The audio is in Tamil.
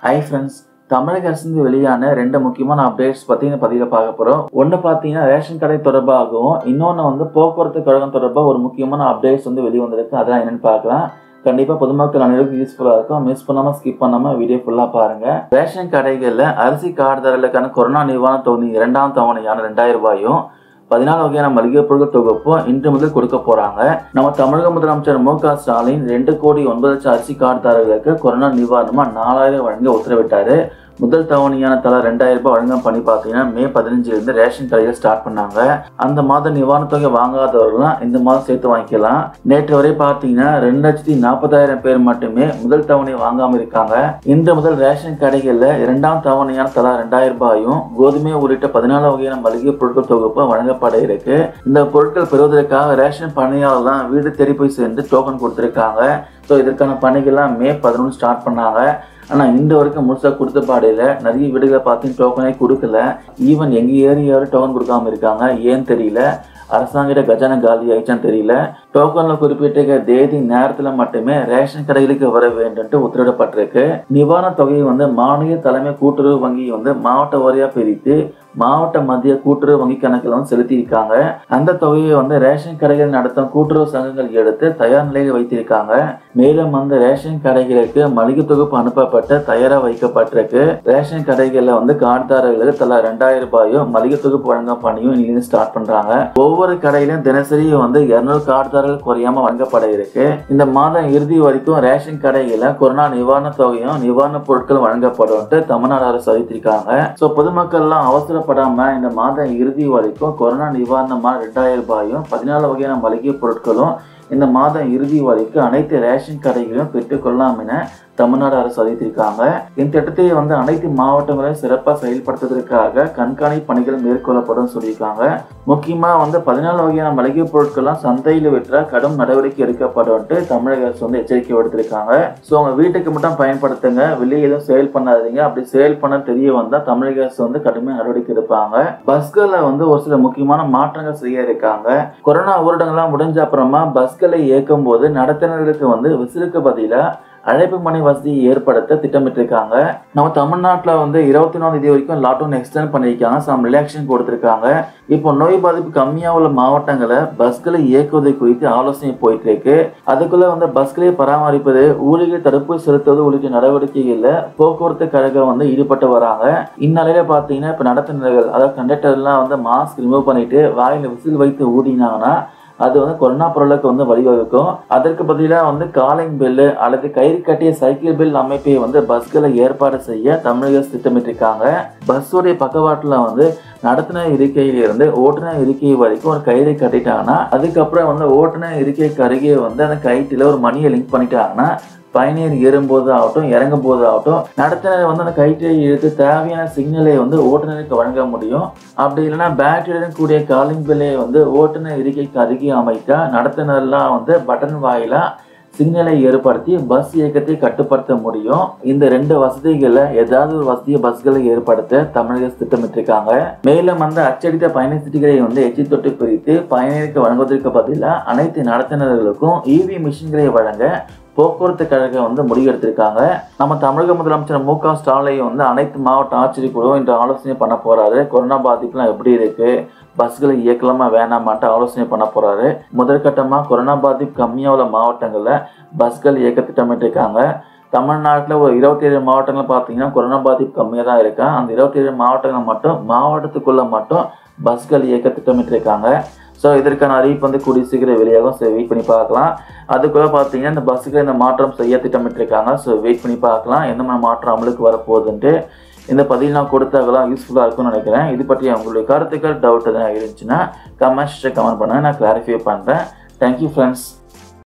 ஹை ஃப்ரெண்ட்ஸ் தமிழக அரசு வெளியான ரெண்டு முக்கியமான அப்டேட்ஸ் பற்றி இந்த பதிவில் பார்க்க போகிறோம் ஒன்று பார்த்தீங்கன்னா ரேஷன் கடை தொடர்பாகவும் இன்னொன்று வந்து போக்குவரத்து கழகம் தொடர்பாக ஒரு முக்கியமான அப்டேட்ஸ் வந்து வெளியே வந்திருக்கு அதெல்லாம் என்னென்னு பார்க்கலாம் கண்டிப்பாக பொதுமக்கள் அனைவருக்கும் யூஸ்ஃபுல்லாக இருக்கும் மிஸ் பண்ணாமல் ஸ்கிப் பண்ணாமல் வீடியோ ஃபுல்லாக பாருங்கள் ரேஷன் கடைகளில் அரிசி கார்டுதாரர்களுக்கான கொரோனா நிவாரண தொகுதி இரண்டாம் தவணையான ரெண்டாயிரம் ரூபாயும் பதினாலு வகையான மளிகை பொருட்கள் தொகுப்பும் இன்று முதல் கொடுக்க போறாங்க நம்ம தமிழக முதலமைச்சர் மு க ஸ்டாலின் ரெண்டு கோடி ஒன்பது லட்சம் அரிசி கார்டுதாரர்களுக்கு கொரோனா நிவாரணமா நாலாயிரம் வழங்க உத்தரவிட்டாரு முதல் தவணையான தலா ரெண்டாயிரம் ரூபாய் வழங்கும் பணி பார்த்தீங்கன்னா மே பதினஞ்சுல இருந்து ரேஷன் கடையில் ஸ்டார்ட் பண்ணாங்க அந்த மாதம் நிவாரணத் தொகை வாங்காதவர்கள்லாம் இந்த மாதம் சேர்த்து வாங்கிக்கலாம் நேற்று வரை பார்த்தீங்கன்னா ரெண்டு லட்சத்தி நாற்பதாயிரம் பேர் மட்டுமே முதல் தவணை வாங்காம இருக்காங்க இன்று முதல் ரேஷன் கடைகளில் இரண்டாம் தவணையான தலா ரெண்டாயிரம் ரூபாயும் கோதுமை உள்ளிட்ட பதினாலு வகையான மளிகை பொருட்கள் தொகுப்பு வழங்கப்பட இருக்கு இந்த பொருட்கள் பெறுவதற்காக ரேஷன் பணியாளர் தான் வீடு தேடி போய் சேர்ந்து டோக்கன் கொடுத்துருக்காங்க ஸோ இதற்கான பணிகள்லாம் மே பதினொன்று ஸ்டார்ட் பண்ணாங்க ஆனால் இந்த வரைக்கும் முழுசாக கொடுத்த பாடையில் நிறைய வீடுகளை பார்த்து டோக்கனே கொடுக்கல ஈவன் எங்கள் ஏரியாவில் டோக்கன் கொடுக்காம இருக்காங்க ஏன்னு தெரியல அரசாங்கிட்ட கஜானா காலி ஆயிடுச்சான்னு தெரியல டோக்கனில் குறிப்பிட்ட தேதி நேரத்தில் மட்டுமே ரேஷன் கடைகளுக்கு வர வேண்டும்ட்டு உத்தரவிடப்பட்டிருக்கு நிவாரண தொகையை வந்து மாநில தலைமை கூட்டுறவு வங்கி வந்து மாவட்ட வாரியாக பிரித்து மாவட்ட மத்திய கூட்டுறவு வங்கி கணக்கில் வந்து செலுத்தியிருக்காங்க அந்த தொகையை வந்து ரேஷன் கடைகள் நடத்தும் கூட்டுறவு சங்கங்கள் எடுத்து தயார் நிலையில் வைத்திருக்காங்க மேலும் அந்த ரேஷன் கடைகளுக்கு மளிகை தொகுப்பு அனுப்பப்பட்டு தயாராக வைக்கப்பட்டிருக்கு ரேஷன் கடைகளில் வந்து கார்டுதாரர்களுக்கு தலா ரெண்டாயிரம் ரூபாயும் மளிகை தொகுப்பு வழங்கும் பணியும் இன்னைக்கு ஸ்டார்ட் பண்றாங்க ஒவ்வொரு கடையிலும் தினசரி வந்து இருநூறு கார்டுதாரர்கள் குறையாம வழங்கப்பட இருக்கு இந்த மாதம் இறுதி வரைக்கும் ரேஷன் கடைகளில் கொரோனா நிவாரண தொகையும் நிவாரண பொருட்கள் வழங்கப்படும் தமிழ்நாடு அரசு அறிவித்திருக்காங்க ஸோ பொதுமக்கள்லாம் அவசரப்படாம இந்த மாதம் இறுதி வரைக்கும் கொரோனா நிவாரணமா ரெண்டாயிரம் ரூபாயும் பதினாலு வகையான மளிகை பொருட்களும் இந்த மாதம் இறுதி வரைக்கும் அனைத்து ரேஷன் கடைகளிலும் பெற்றுக்கொள்ளலாம் என தமிழ்நாடு அரசு அறிவித்திருக்காங்க இந்த திட்டத்தை வந்து அனைத்து மாவட்டங்களையும் சிறப்பாக செயல்படுத்துவதற்காக கண்காணிப்பு பணிகள் மேற்கொள்ளப்படும் சொல்லியிருக்காங்க முக்கியமாக வந்து பதினாலு வகையான மளிகை பொருட்கள்லாம் சந்தையில் விற்ற கடும் நடவடிக்கை எடுக்கப்படும் தமிழக அரசு வந்து எச்சரிக்கை விடுத்திருக்காங்க ஸோ உங்க வீட்டுக்கு மட்டும் பயன்படுத்துங்க வெளியே எதுவும் சேல் பண்ணாதீங்க அப்படி சேல் பண்ண தெரிய வந்தால் தமிழக அரசு வந்து கடுமையாக நடவடிக்கை எடுப்பாங்க பஸ்களில் வந்து ஒரு சில முக்கியமான மாற்றங்கள் செய்ய இருக்காங்க கொரோனா ஊரடங்கெல்லாம் முடிஞ்ச அப்புறமா பஸ்களை இயக்கும் போது நடத்துனர்களுக்கு வந்து விசிலுக்கு பதிலாக அழைப்பு மணி வசதியை ஏற்படுத்த திட்டமிட்டிருக்காங்க நம்ம தமிழ்நாட்டில் வந்து இருபத்தி நாலு தேதி வரைக்கும் லாக்டவுன் எக்ஸ்டெண்ட் பண்ணியிருக்காங்க சம் ரிலாக்ஷன் கொடுத்துருக்காங்க இப்போ நோய் பாதிப்பு கம்மியாக உள்ள மாவட்டங்களை பஸ்களை இயக்குவது குறித்து ஆலோசனை போயிட்டு இருக்கு அதுக்குள்ள வந்து பஸ்களை பராமரிப்பது ஊழியர் தடுப்பு செலுத்துவது உள்ளிட்ட நடவடிக்கைகளில் போக்குவரத்து கழகம் வந்து ஈடுபட்டு வராங்க இந்நிலையில பார்த்தீங்கன்னா இப்போ நடத்துனர்கள் அதாவது கண்டக்டர்லாம் வந்து மாஸ்க் ரிமூவ் பண்ணிட்டு வாயில் விசில் வைத்து ஊதினாங்கன்னா அது வந்து கொரோனா பொருளுக்கு வந்து வழிவகுக்கும் அதற்கு பதிலாக வந்து காலிங் பில்லு அல்லது கயிறு கட்டிய சைக்கிள் பில் அமைப்பை வந்து பஸ்களை ஏற்பாடு செய்ய தமிழக அரசு திட்டமிட்டிருக்காங்க பஸ்ஸுடைய பக்கவாட்டில் வந்து நடத்துனர் இருக்கையிலிருந்து ஓட்டுநர் இருக்கை வரைக்கும் ஒரு கயிறை கட்டிட்டாங்கன்னா அதுக்கப்புறம் வந்து ஓட்டுநர் இருக்கைக்கு அருகே வந்து அந்த கயிற்றில் ஒரு மணியை லிங்க் பண்ணிட்டாங்கன்னா பயணியர் ஏறும்போது ஆகட்டும் இறங்கும் போது ஆகட்டும் நடத்துனர் வந்து அந்த கயிற்றை இழுத்து தேவையான சிக்னலை வந்து ஓட்டுநருக்கு வழங்க முடியும் அப்படி இல்லைன்னா பேட்டரியுடன் கூடிய காலிங் பில்லை வந்து ஓட்டுநர் இருக்கைக்கு அருகே அமைக்க நடத்துனர்லாம் வந்து பட்டன் வாயிலா சிக்னலை ஏற்படுத்தி பஸ் இயக்கத்தை கட்டுப்படுத்த முடியும் இந்த ரெண்டு வசதிகளை ஏதாவது ஒரு வசதியை பஸ்களை ஏற்படுத்த தமிழக திட்டமிட்டிருக்காங்க மேலும் அந்த அச்சடித்த பயண சீட்டுகளை வந்து எச்சி தொட்டு பிரித்து பயணியருக்கு வழங்குவதற்கு பதிலாக அனைத்து நடத்துனர்களுக்கும் இவி மிஷின்களை வழங்க போக்குவரத்து கழகம் வந்து முடிவெடுத்திருக்காங்க நம்ம தமிழக முதலமைச்சர் மு க ஸ்டாலின் வந்து அனைத்து மாவட்ட ஆட்சியர் குழுவும் இன்று ஆலோசனை பண்ண போறாரு கொரோனா பாதிப்புலாம் எப்படி இருக்கு பஸ்களை இயக்கலாமா வேணாமான்ட்டு ஆலோசனை பண்ண போறாரு முதற்கட்டமாக கொரோனா பாதிப்பு கம்மியாக உள்ள மாவட்டங்களில் பஸ்கள் இயக்க திட்டமிட்டிருக்காங்க தமிழ்நாட்டில் ஒரு இருபத்தி ஏழு மாவட்டங்கள் பார்த்தீங்கன்னா கொரோனா பாதிப்பு கம்மியாக தான் இருக்கா அந்த இருபத்தி ஏழு மாவட்டங்கள் மட்டும் மாவட்டத்துக்குள்ள மட்டும் பஸ்கள் இயக்க திட்டமிட்டிருக்காங்க ஸோ இதற்கான அறிவிப்பு வந்து கூடிய சீக்கிரம் வெளியாகும் ஸோ வெயிட் பண்ணி பார்க்கலாம் அதுக்குள்ளே பார்த்தீங்கன்னா இந்த பஸ்ஸுக்கு இந்த மாற்றம் செய்ய திட்டமிட்டிருக்காங்க ஸோ வெயிட் பண்ணி பார்க்கலாம் எந்த மாதிரி மாற்றம் அமலுக்கு வரப்போகுதுன்ட்டு இந்த பதில் நான் கொடுத்தாங்களாம் யூஸ்ஃபுல்லாக இருக்கும்னு நினைக்கிறேன் இது பற்றி உங்களுடைய கருத்துக்கள் டவுட் எதுவும் இருந்துச்சுன்னா கமெண்ட்ஸில் கமெண்ட் பண்ணுங்கள் நான் கிளாரிஃபை பண்ணுறேன் தேங்க்யூ ஃப்ரெண்ட்ஸ்